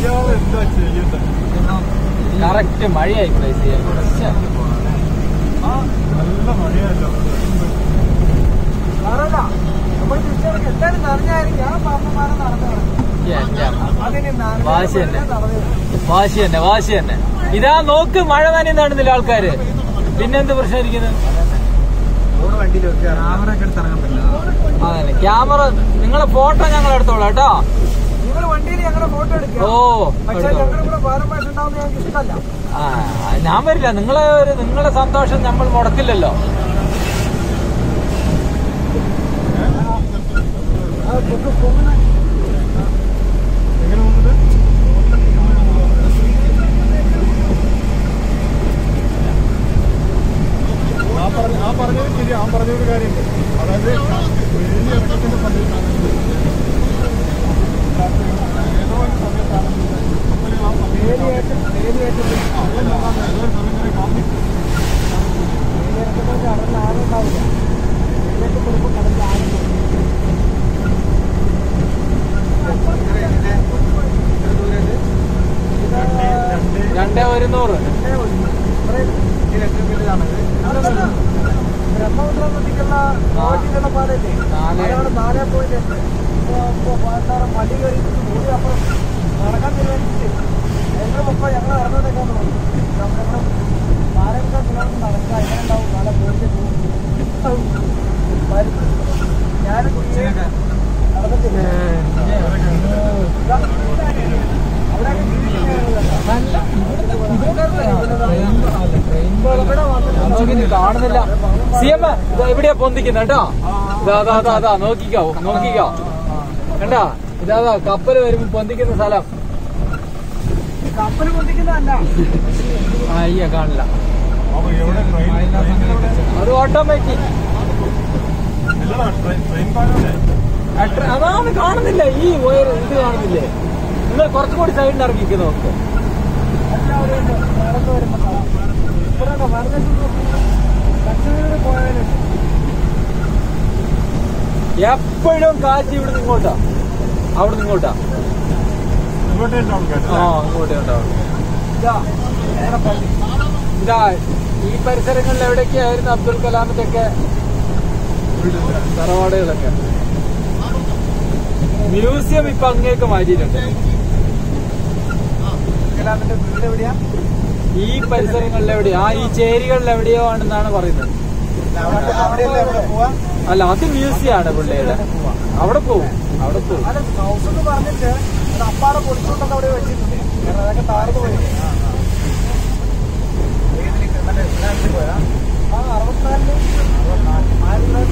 ഇയാൾ എന്താ ചെയ്യട്ടെ കറക്റ്റ് മഴയായി പ്ലേസ് ചെയ്യാൻ കൂടെ ശ്ശെ. നല്ല മഴയല്ലോ സാരമില്ല. നമ്മൾ തിരിച്ചിറങ്ങി. എന്തായാലും നനഞ്ഞായിരിക്കും. ഞാൻ പറഞ്ഞമാനം നടന്നു കിടക്കും. എന്റെ അമ്മ. അതിനി നനഞ്ഞ വാശി തന്നെ. നടന്നു കിടക്കും. വാശി തന്നെ വാശി തന്നെ ഇതാ നോക്ക് മഴ നനയും കാണുന്നില്ല ആൾക്കാര് പിന്നെന്ത് പ്രശ്നം ഇരിക്കുന്നത് ഫോൺ വണ്ടിയിൽ വെക്കുക ക്യാമറ ഒക്കെ എടുത്ത് ഇറങ്ങാൻ പറ്റില്ല അതന്നെ ക്യാമറ നിങ്ങളെ ഫോട്ടോ ഞങ്ങൾ എടുത്തോളാം കേട്ടോ നിങ്ങൾ വണ്ടിയിൽ ഞങ്ങളുടെ ഫോട്ടോ എടുക്കുക ഓ പക്ഷെ എടുത്തോളാം. ഞങ്ങളുടെ കൂടെ ഭാരമായിട്ട് ഉണ്ടാവുന്ന ഞങ്ങൾക്ക് ഇഷ്ടമല്ല ആ ഞാൻ വരില്ല നിങ്ങളെ ഒരു നിങ്ങളെ സന്തോഷം നമ്മൾ മുടക്കില്ലല്ലോ ആ, പൊക്ക് പൊങ്ങുന്ന എങ്ങനെ വന്നത് ആ പറഞ്ഞ ആ പറഞ്ഞത് ശരി ആ പറഞ്ഞൊരു കാര്യമുണ്ട് അതായത് വലിയ ഇറക്കത്തിന്റെ സമയത്താണ് ഏതോ ഒരു സമയത്താണ് കപ്പല് ആ സമയത്ത് വേലിയേറ്റം വേലിയേറ്റം കപ്പൽ പോകാൻ ഏതോ ഒരു സമയം വരെ കാത്തിരിക്കും വേലിയേറ്റത്തിൽ കടലിൽ ആരും ഉണ്ടാവില്ല വേലിയേറ്റം കൊടുക്കുമ്പോൾ കടലിൽ ആരും രണ്ടേ ഒരുന്നൂറ് ബ്രഹ്മപുത്രം നദിക്കുള്ള റോഡിലുള്ള പാതയില്ലേ നാല്. അതാണ് നാല് പോയിന്റ് എട്ട് ഇപ്പൊ ഇപ്പൊ പാലക്കാട് മടി കയറി കൂടി അപ്പം നടക്കാൻ തീരുമാനിച്ചിട്ട് ഞങ്ങൾ മുമ്പ് ഞങ്ങൾ ഇറങ്ങുന്നതൊക്കെ നമ്മളിവിടെ നാലഞ്ചോ കിലോമീറ്റർ നടക്കുക എങ്ങനെ ഉണ്ടാവും നാളെ പോയിട്ട് ഞാൻ നടക്കത്തില്ല കാണുന്നില്ല സി എം എവിടെയാ പൊന്തിക്കുന്നത് കേട്ടോ ഇതാ അതാ അതാ അതാ നോക്കിക്കോ നോക്കിക്കോ കണ്ടാ ഇതാ അതാ കപ്പൽ വരുമ്പോ പൊന്തിക്കുന്ന സ്ഥലം കപ്പൽ പൊന്തിക്കുന്നതല്ല അയ്യ കാണില്ല അപ്പൊ എവിടെ ട്രെയിൻ ട്രെയിൻ എവിടെ? അത് ഓട്ടോമാറ്റിക് ഇല്ലടാ, ട്രെയിൻ ട്രെയിൻ പാലല്ലേ അതാണ് കാണുന്നില്ല ഈ വയർ ഇത് കാണുന്നില്ലേ നിങ്ങൾ കുറച്ചും കൂടി സൈഡിൽ ഇറങ്ങിക്ക് നോക്ക് എല്ലാവരും നടന്നു വരുമ്പോ കാണാം. ഇവിടെ കച്ചവടം പോയാലും എപ്പോഴും കാറ്റ് ഇവിടെ ഇങ്ങോട്ടാ അവിടെ ഇങ്ങോട്ടാ ഇങ്ങോട്ടേണ്ടാവും കേട്ടോ ആ ഇങ്ങോട്ടേ ഉണ്ടാവും ഇതാ ഞങ്ങളുടെ പള്ളി ഇതാ ഈ പരിസരങ്ങളിൽ എവിടെയൊക്കെയായിരുന്നു അബ്ദുൽ കലാമിന്റെ ഒക്കെ തറവാടുകളൊക്കെ മ്യൂസിയം ഇപ്പൊ അങ്ങേക്ക് മാറ്റിയിട്ടുണ്ട് കലാമിന്റെ വീട് എവിടെയാ ഈ പരിസരങ്ങളിൽ എവിടെയോ ആ ഈ ചേരികളിൽ എവിടെയോ ആണെന്നാണ് പറയുന്നത് അവിടെ- അവിടെയല്ലേ ഇവിടെ പോവാ അല്ല അത് മ്യൂസിയം ആണ് പിള്ളേരുടെ അവിടെ പോവും അവിടെ പോവും അല്ല ഹൗസ് എന്ന് പറഞ്ഞിട്ട് അത് അപ്പാടെ പൊളിച്ചുകൊണ്ടൊക്കെ അവിടെ വെച്ചിട്ടുണ്ട് കാരണം അതൊക്കെ താഴ്ന്നു പോയി